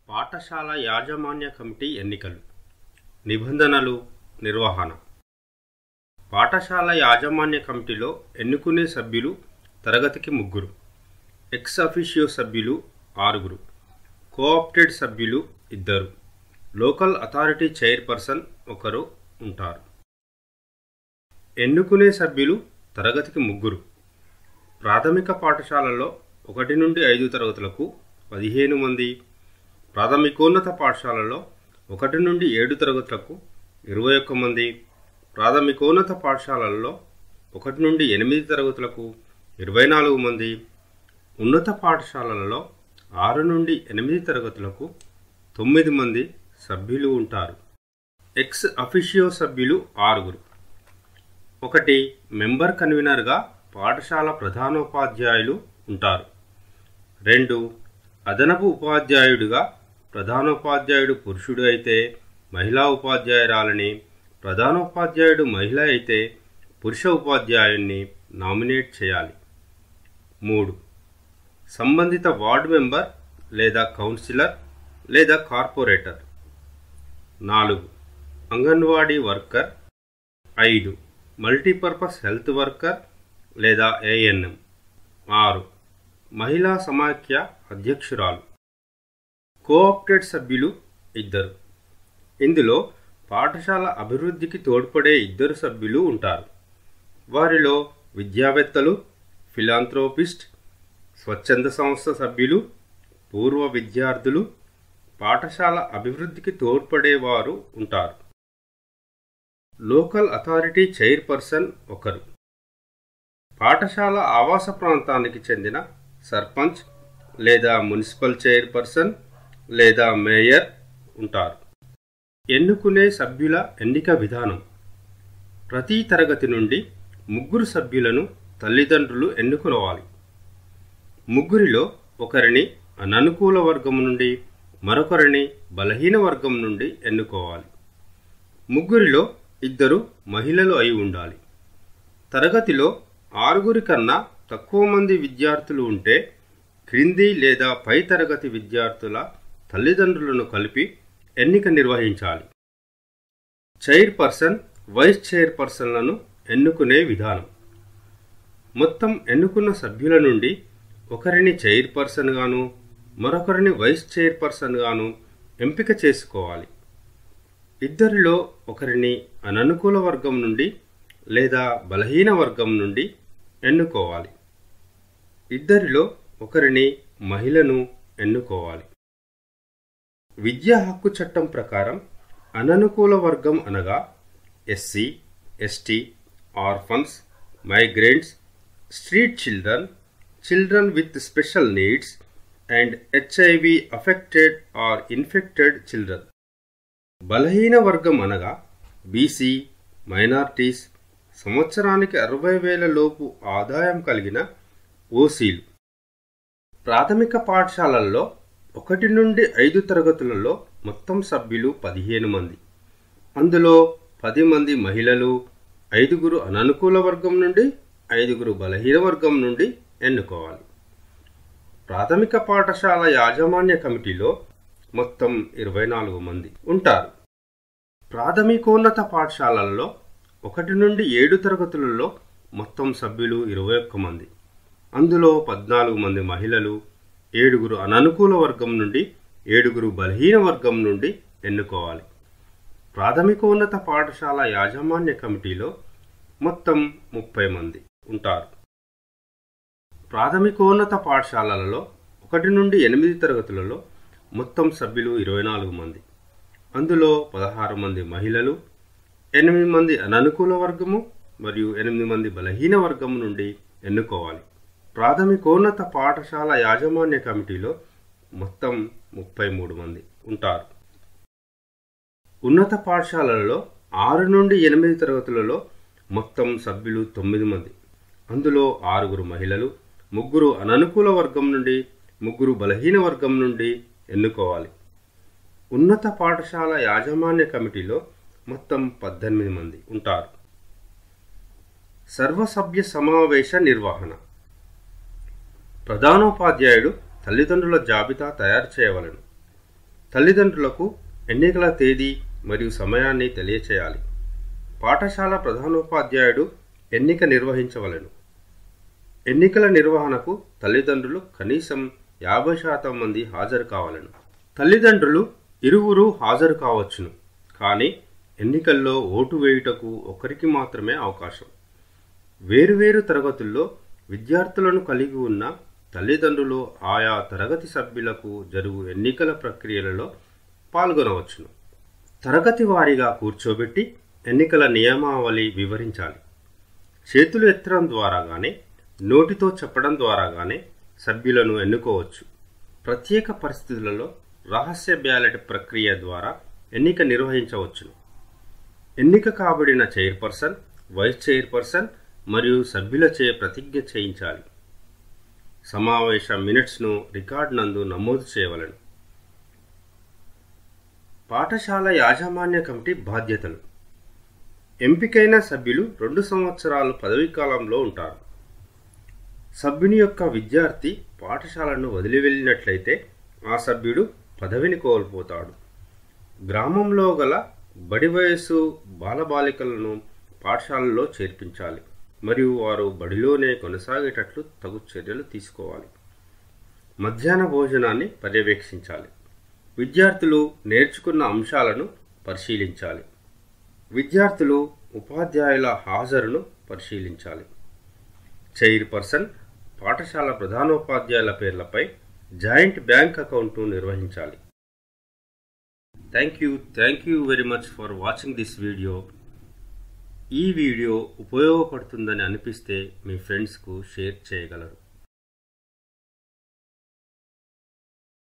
పాఠశాల యాజమాన్య కమిటీ ఎన్నికలు నిబంధనలు నిర్వహణ పాఠశాల యాజమాన్య కమిటీలో ఎన్నుకునే సభ్యులు తరగతికి ముగ్గురు ఎక్స్ అఫిషియో సభ్యులు ఆరుగురు కోఆప్టెడ్ సభ్యులు ఇద్దరు లోకల్ అథారిటీ చైర్పర్సన్ ఒకరు ఉంటారు ఎన్నుకునే సభ్యులు తరగతికి ముగ్గురు ప్రాథమిక పాఠశాలలో ఒకటి నుండి ఐదు తరగతులకు పదిహేను మంది ప్రాథమికోన్నత పాఠశాలలో ఒకటి నుండి ఏడు తరగతులకు ఇరవై ఒక్క మంది ప్రాథమికోన్నత పాఠశాలల్లో ఒకటి నుండి ఎనిమిది తరగతులకు ఇరవై నాలుగు మంది ఉన్నత పాఠశాలలలో ఆరు నుండి ఎనిమిది తరగతులకు తొమ్మిది మంది సభ్యులు ఉంటారు ఎక్స్ అఫిషియో సభ్యులు ఆరుగురు ఒకటి మెంబర్ కన్వీనర్గా పాఠశాల ప్రధానోపాధ్యాయులు ఉంటారు రెండు అదనపు ఉపాధ్యాయుడిగా ప్రధానోపాధ్యాయుడు పురుషుడు అయితే మహిళా ఉపాధ్యాయురాలని ప్రధానోపాధ్యాయుడు మహిళ అయితే పురుష ఉపాధ్యాయుడిని నామినేట్ చేయాలి మూడు సంబంధిత వార్డు మెంబర్ లేదా కౌన్సిలర్ లేదా కార్పొరేటర్ నాలుగు అంగన్వాడీ వర్కర్ ఐదు మల్టీపర్పస్ హెల్త్ వర్కర్ లేదా ఏఎన్ఎం ఆరు మహిళా సమాఖ్య అధ్యక్షురాలు కోఆప్టెడ్ సభ్యులు ఇద్దరు ఇందులో పాఠశాల అభివృద్ధికి తోడ్పడే ఇద్దరు సభ్యులు ఉంటారు వారిలో విద్యావేత్తలు ఫిలాంథ్రోపిస్ట్ స్వచ్ఛంద సంస్థ సభ్యులు పూర్వ విద్యార్థులు పాఠశాల అభివృద్ధికి తోడ్పడేవారు ఉంటారు లోకల్ అథారిటీ చైర్పర్సన్ ఒకరు పాఠశాల ఆవాస ప్రాంతానికి చెందిన సర్పంచ్ లేదా మున్సిపల్ చైర్పర్సన్ లేదా మేయర్ ఉంటారు ఎన్నుకునే సభ్యుల ఎన్నిక విధానం ప్రతి తరగతి నుండి ముగ్గురు సభ్యులను తల్లిదండ్రులు ఎన్నుకోవాలి ముగ్గురిలో ఒకరిని అననుకూల వర్గం నుండి మరొకరిని బలహీన వర్గం నుండి ఎన్నుకోవాలి ముగ్గురిలో ఇద్దరు మహిళలు అయి ఉండాలి తరగతిలో ఆరుగురి కన్నా తక్కువ మంది విద్యార్థులు ఉంటే క్రింది లేదా పై తరగతి విద్యార్థుల తల్లిదండ్రులను కలిపి ఎన్నిక నిర్వహించాలి చైర్పర్సన్ వైస్ చైర్పర్సన్లను ఎన్నుకునే విధానం మొత్తం ఎన్నుకున్న సభ్యుల నుండి ఒకరిని చైర్పర్సన్ గాను మరొకరిని వైస్ చైర్పర్సన్ గాను ఎంపిక చేసుకోవాలి ఇద్దరిలో ఒకరిని అననుకూల వర్గం నుండి లేదా బలహీన వర్గం నుండి ఎన్నుకోవాలి ఇద్దరిలో ఒకరిని మహిళను ఎన్నుకోవాలి విద్యా హక్కు చట్టం ప్రకారం అననుకూల వర్గం అనగా SC ST orphans migrants street children children with special needs and HIV affected or infected children బలహీన వర్గం అనగా బీసీ మైనార్టీస్ సంవత్సరానికి అరవై వేల లోపు ఆదాయం కలిగిన ఓసీలు ప్రాథమిక పాఠశాలల్లో ఒకటి నుండి ఐదు తరగతులలో మొత్తం సభ్యులు పదిహేను మంది అందులో పది మంది మహిళలు ఐదుగురు అననుకూల వర్గం నుండి ఐదుగురు బలహీన వర్గం నుండి ఎన్నుకోవాలి ప్రాథమిక పాఠశాల యాజమాన్య కమిటీలో మొత్తం ఇరవై నాలుగు మంది ఉంటారు ప్రాథమికోన్నత పాఠశాలల్లో ఒకటి నుండి ఏడు తరగతులలో మొత్తం సభ్యులు ఇరవై ఒక్క మంది అందులో పద్నాలుగు మంది మహిళలు ఏడుగురు అననుకూల వర్గం నుండి ఏడుగురు బలహీన వర్గం నుండి ఎన్నుకోవాలి ప్రాథమికోన్నత పాఠశాల యాజమాన్య కమిటీలో మొత్తం ముప్పై మంది ఉంటారు ప్రాథమికోన్నత పాఠశాలలలో ఒకటి నుండి ఎనిమిది తరగతులలో మొత్తం సభ్యులు ఇరవై నాలుగు మంది అందులో పదహారు మంది మహిళలు ఎనిమిది మంది అననుకూల వర్గము మరియు ఎనిమిది మంది బలహీన వర్గము నుండి ఎన్నుకోవాలి ప్రాథమికోన్నత పాఠశాల యాజమాన్య కమిటీలో మొత్తం ముప్పై మూడు మంది ఉంటారు ఉన్నత పాఠశాలలలో ఆరు నుండి ఎనిమిది తరగతులలో మొత్తం సభ్యులు తొమ్మిది మంది అందులో ఆరుగురు మహిళలు ముగ్గురు అననుకూల వర్గం నుండి ముగ్గురు బలహీన వర్గం నుండి ఎన్నుకోవాలి ఉన్నత పాఠశాల యాజమాన్య కమిటీలో మొత్తం పద్దెనిమిది మంది ఉంటారు సర్వసభ్య సమావేశ నిర్వహణ ప్రధానోపాధ్యాయుడు తల్లిదండ్రుల జాబితా తయారు చేయవలెను తల్లిదండ్రులకు ఎన్నికల తేదీ మరియు సమయాన్ని తెలియచేయాలి పాఠశాల ప్రధానోపాధ్యాయుడు ఎన్నిక నిర్వహించవలెను ఎన్నికల నిర్వహణకు తల్లిదండ్రులు కనీసం యాభై శాతం మంది హాజరు కావాలను తల్లిదండ్రులు ఇరువురు హాజరు కావచ్చును కానీ ఎన్నికల్లో ఓటు వేయుటకు ఒకరికి మాత్రమే అవకాశం వేరువేరు తరగతుల్లో విద్యార్థులను కలిగి ఉన్న తల్లిదండ్రులు ఆయా తరగతి సభ్యులకు జరుగు ఎన్నికల ప్రక్రియలలో పాల్గొనవచ్చును తరగతి వారీగా కూర్చోబెట్టి ఎన్నికల నియమావళి వివరించాలి చేతులు ఎత్తడం ద్వారా గానే నోటితో చెప్పడం ద్వారా గానే సభ్యులను ఎన్నుకోవచ్చు ప్రత్యేక పరిస్థితులలో రహస్య బ్యాలెట్ ప్రక్రియ ద్వారా ఎన్నిక నిర్వహించవచ్చును ఎన్నిక కాబడిన చైర్పర్సన్ వైస్ చైర్పర్సన్ మరియు సభ్యులచే ప్రతిజ్ఞ చేయించాలి సమావేశ మినిట్స్ను రికార్డ్ నందు నమోదు చేయవలెను పాఠశాల యాజమాన్య కమిటీ బాధ్యతలు ఎంపికైన సభ్యులు రెండు సంవత్సరాలు పదవీకాలంలో ఉంటారు సభ్యుని యొక్క విద్యార్థి పాఠశాలను వదిలి వెళ్ళినట్లయితే ఆ సభ్యుడు పదవిని కోల్పోతాడు గ్రామంలో గల బడి వయసు బాలబాలికలను పాఠశాలలో చేర్పించాలి మరియు వారు బడిలోనే కొనసాగేటట్లు తగు చర్యలు తీసుకోవాలి మధ్యాహ్న భోజనాన్ని పర్యవేక్షించాలి విద్యార్థులు నేర్చుకున్న అంశాలను పరిశీలించాలి విద్యార్థులు ఉపాధ్యాయుల హాజరును పరిశీలించాలి చైర్పర్సన్ పాఠశాల ప్రధానోపాధ్యాయుల పేర్లపై జాయింట్ బ్యాంక్ అకౌంట్ను నిర్వహించాలి thank you thank you very much for watching this video ఈ వీడియో ఉపయోగపడుతుందని అనిపిస్తే మీ ఫ్రెండ్స్కు షేర్ చేయగలరు